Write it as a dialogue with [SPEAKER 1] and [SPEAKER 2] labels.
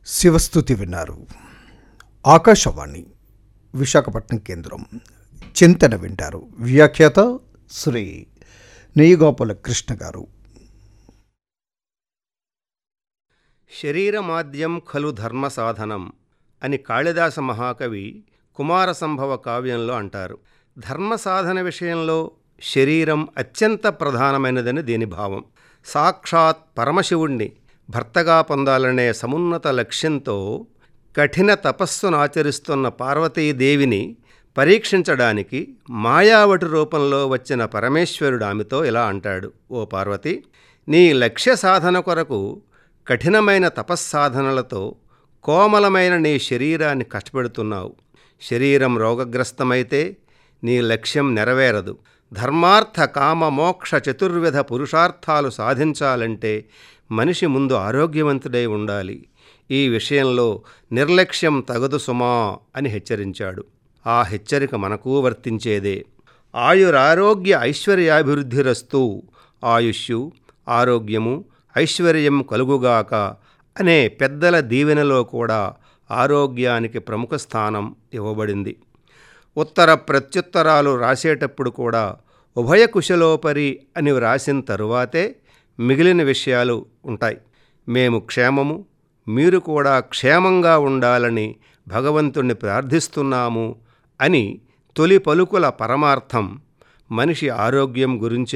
[SPEAKER 1] శివస్థుతి విన్నారు ఆకాశవాణి విశాఖపట్నం కేంద్రం చింతన వింటారు వ్యాఖ్యాత శ్రీ నెయ్యగోపాల కృష్ణ గారు
[SPEAKER 2] శరీరమాద్యం ఖలు ధర్మ సాధనం అని కాళిదాస మహాకవి కుమార సంభవ కావ్యంలో అంటారు ధర్మ సాధన విషయంలో శరీరం అత్యంత ప్రధానమైనదని దీని భావం సాక్షాత్ పరమశివుణ్ణి భర్తగా పొందాలనే సమున్నత లక్ష్యంతో కఠిన తపస్సును ఆచరిస్తున్న పార్వతీదేవిని పరీక్షించడానికి మాయావటి రూపంలో వచ్చిన పరమేశ్వరుడు ఆమెతో ఇలా అంటాడు ఓ పార్వతి నీ లక్ష్య సాధన కొరకు కఠినమైన తపస్సాధనలతో కోమలమైన నీ శరీరాన్ని కష్టపెడుతున్నావు శరీరం రోగగ్రస్తమైతే నీ లక్ష్యం నెరవేరదు ధర్మార్థ కామ మోక్ష చతుర్విధ పురుషార్థాలు సాధించాలంటే మనిషి ముందు ఆరోగ్యవంతుడై ఉండాలి ఈ విషయంలో నిర్లక్ష్యం తగదు సుమా అని హెచ్చరించాడు ఆ హెచ్చరిక మనకు వర్తించేదే ఆయురారోగ్య ఐశ్వర్యాభివృద్ధిరస్తు ఆయుష్యు ఆరోగ్యము ఐశ్వర్యం కలుగుగాక అనే పెద్దల దీవెనలో కూడా ఆరోగ్యానికి ప్రముఖ స్థానం ఇవ్వబడింది ఉత్తర ప్రత్యుత్తరాలు రాసేటప్పుడు కూడా ఉభయ కుశలోపరి అని వ్రాసిన తరువాతే మిగిలిన విషయాలు ఉంటాయి మేము క్షేమము మీరు కూడా క్షేమంగా ఉండాలని భగవంతుణ్ణి ప్రార్థిస్తున్నాము అని తొలి పలుకుల పరమార్థం మనిషి ఆరోగ్యం గురించే